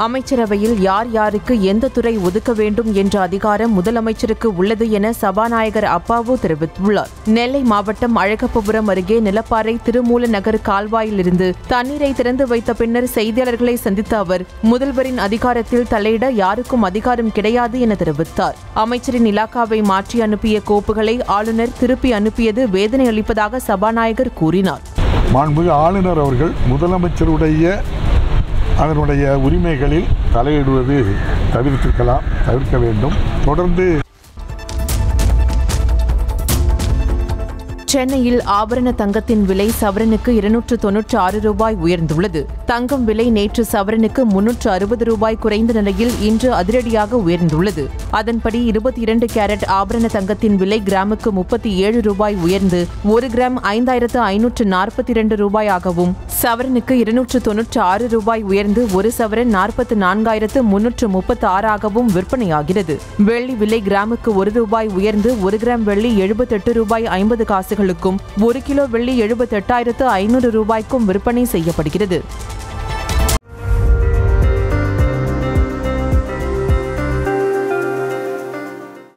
அமைச்சரவையில் யார் யாருக்கு எந்த துறை ஒதுக்க வேண்டும் என்ற அதிகாரம் முதலமைச்சருக்கு உள்ளது என சபாநாயகர் அப்பாவு தெரிவித்துள்ளார் நெல்லை மாவட்டம் அழகப்பபுரம் அருகே நிலப்பாறை திருமூல நகர் கால்வாயிலிருந்து தண்ணீரை திறந்து வைத்த பின்னர் செய்தியாளர்களை சந்தித்த அவர் முதல்வரின் அதிகாரத்தில் தலையிட யாருக்கும் அதிகாரம் கிடையாது என தெரிவித்தார் அமைச்சரின் இலாக்காவை மாற்றி அனுப்பிய கோப்புகளை ஆளுநர் திருப்பி அனுப்பியது வேதனை அளிப்பதாக சபாநாயகர் கூறினார் மாண்புமிகு ஆளுநர் அவர்கள் முதலமைச்சருடைய அதனுடைய உரிமைகளில் தலையிடுவது தவிர்த்திருக்கலாம் தவிர்க்க வேண்டும் தொடர்ந்து சென்னையில் ஆபரண தங்கத்தின் விலை சவரனுக்கு இருநூற்று தொன்னூற்று ஆறு ரூபாய் உயர்ந்துள்ளது தங்கம் விலை நேற்று சவரனுக்கு முன்னூற்று அறுபது ரூபாய் குறைந்த நிலையில் இன்று அதிரடியாக உயர்ந்துள்ளது அதன்படி இருபத்தி இரண்டு கேரட் ஆபரண தங்கத்தின் விலை கிராமுக்கு முப்பத்தி ஏழு ரூபாய் உயர்ந்து ஒரு கிராம் ஐந்தாயிரத்து ஐநூற்று நாற்பத்தி இரண்டு ரூபாயாகவும் சவரனுக்கு இருநூற்று தொன்னூற்று ஆறு ரூபாய் உயர்ந்து ஒரு சவரன் நாற்பத்து நான்காயிரத்து முன்னூற்று முப்பத்து ஆறாகவும் விற்பனையாகிறது வெள்ளி விலை கிராமுக்கு ஒரு ரூபாய் உயர்ந்து ஒரு கிராம் வெள்ளி எழுபத்தெட்டு ரூபாய் ஐம்பது காசுகளுக்கும் ஒரு கிலோ வெள்ளி எழுபத்தெட்டாயிரத்து ஐநூறு ரூபாய்க்கும் விற்பனை செய்யப்படுகிறது